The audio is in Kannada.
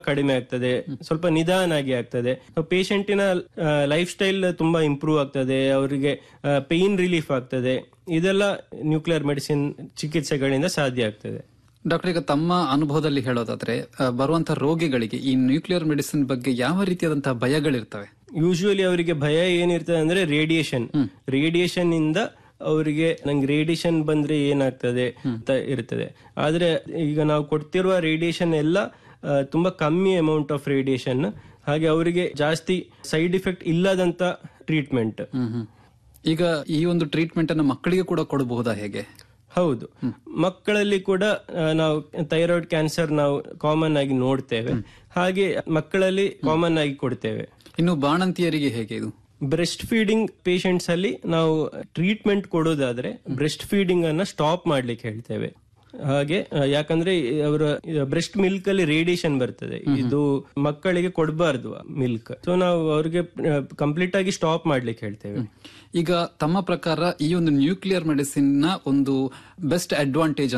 ಕಡಿಮೆ ಆಗ್ತದೆ ಸ್ವಲ್ಪ ನಿಧಾನಾಗಿ ಆಗ್ತದೆ ಪೇಷಂಟಿನ ಲೈಫ್ ಸ್ಟೈಲ್ ತುಂಬಾ ಇಂಪ್ರೂವ್ ಆಗ್ತದೆ ಅವರಿಗೆ ಪೇನ್ ರಿಲೀಫ್ ಆಗ್ತದೆ ಇದೆಲ್ಲ ನ್ಯೂಕ್ಲಿಯರ್ ಮೆಡಿಸಿನ್ ಚಿಕಿತ್ಸೆಗಳಿಂದ ಸಾಧ್ಯ ಆಗ್ತದೆ ಡಾಕ್ಟರ್ ಈಗ ತಮ್ಮ ಅನುಭವದಲ್ಲಿ ಹೇಳೋದಾದ್ರೆ ಆ, ಬರುವಂತಹ ರೋಗಿಗಳಿಗೆ ಈ ನ್ಯೂಕ್ಲಿಯರ್ ಮೆಡಿಸಿನ್ ಬಗ್ಗೆ ಯಾವ ರೀತಿಯಾದಂತಹ ಭಯಗಳಿರ್ತವೆ ಯೂಶುವಲಿ ಅವರಿಗೆ ಭಯ ಏನಿರ್ತದೆ ಅಂದ್ರೆ ರೇಡಿಯೇಷನ್ ರೇಡಿಯೇಷನ್ ಇಂದ ಅವರಿಗೆ ನಂಗೆ ರೇಡಿಯೇಷನ್ ಬಂದ್ರೆ ಏನಾಗ್ತದೆ ಅಂತ ಇರ್ತದೆ ಆದ್ರೆ ಈಗ ನಾವು ಕೊಡ್ತಿರುವ ರೇಡಿಯೇಷನ್ ಎಲ್ಲ ಆ, ತುಂಬಾ ಕಮ್ಮಿ ಅಮೌಂಟ್ ಆಫ್ ರೇಡಿಯೇಷನ್ ಹಾಗೆ ಅವರಿಗೆ ಜಾಸ್ತಿ ಸೈಡ್ ಇಫೆಕ್ಟ್ ಇಲ್ಲದಂತ ಟ್ರೀಟ್ಮೆಂಟ್ ಹ್ಮ್ ಹ್ಮ್. ಈಗ ಈ ಒಂದು ಟ್ರೀಟ್ಮೆಂಟ್ ಅನ್ನು ಮಕ್ಕಳಿಗೆ ಕೂಡ ಕೊಡಬಹುದಾ ಹೇಗೆ ಹೌದು ಮಕ್ಕಳಲ್ಲಿ ಕೂಡ ಆ, ನಾವು ಥೈರಾಯ್ಡ್ ಕ್ಯಾನ್ಸರ್ ನಾವು ಕಾಮನ್ ಆಗಿ ನೋಡ್ತೇವೆ ಹಾಗೆ ಮಕ್ಕಳಲ್ಲಿ ಕಾಮನ್ ಆಗಿ ಕೊಡ್ತೇವೆ ಇನ್ನು ಬಾಣಂತಿಯರಿಗೆ ಹೇಗೆ ಇದು ಬ್ರೆಸ್ಟ್ ಫೀಡಿಂಗ್ ಪೇಷಂಟ್ಸ್ ಅಲ್ಲಿ ನಾವು ಟ್ರೀಟ್ಮೆಂಟ್ ಕೊಡೋದಾದ್ರೆ ಬ್ರೆಸ್ಟ್ ಫೀಡಿಂಗ್ ಅನ್ನ ಸ್ಟಾಪ್ ಮಾಡ್ಲಿಕ್ಕೆ ಹೇಳ್ತೇವೆ ಹಾಗೆ ಆ, ಯಾಕಂದ್ರೆ ಅವರ ಬ್ರೆಸ್ಟ್ ಮಿಲ್ಕ್ ಅಲ್ಲಿ ರೇಡಿಯೇಷನ್ ಬರ್ತದೆ ಇದು ಮಕ್ಕಳಿಗೆ ಕೊಡಬಾರ್ದು ಮಿಲ್ಕ್ ಸೊ ನಾವು ಅವ್ರಿಗೆ ಕಂಪ್ಲೀಟ್ ಆಗಿ ಸ್ಟಾಪ್ ಮಾಡ್ಲಿಕ್ಕೆ ಹೇಳ್ತೇವೆ ಈಗ ತಮ್ಮ ಪ್ರಕಾರ ಈ ಒಂದು ನ್ಯೂಕ್ಲಿಯರ್ ಮೆಡಿಸಿನ್ ನ ಒಂದು ಬೆಸ್ಟ್ ಅಡ್ವಾಂಟೇಜ್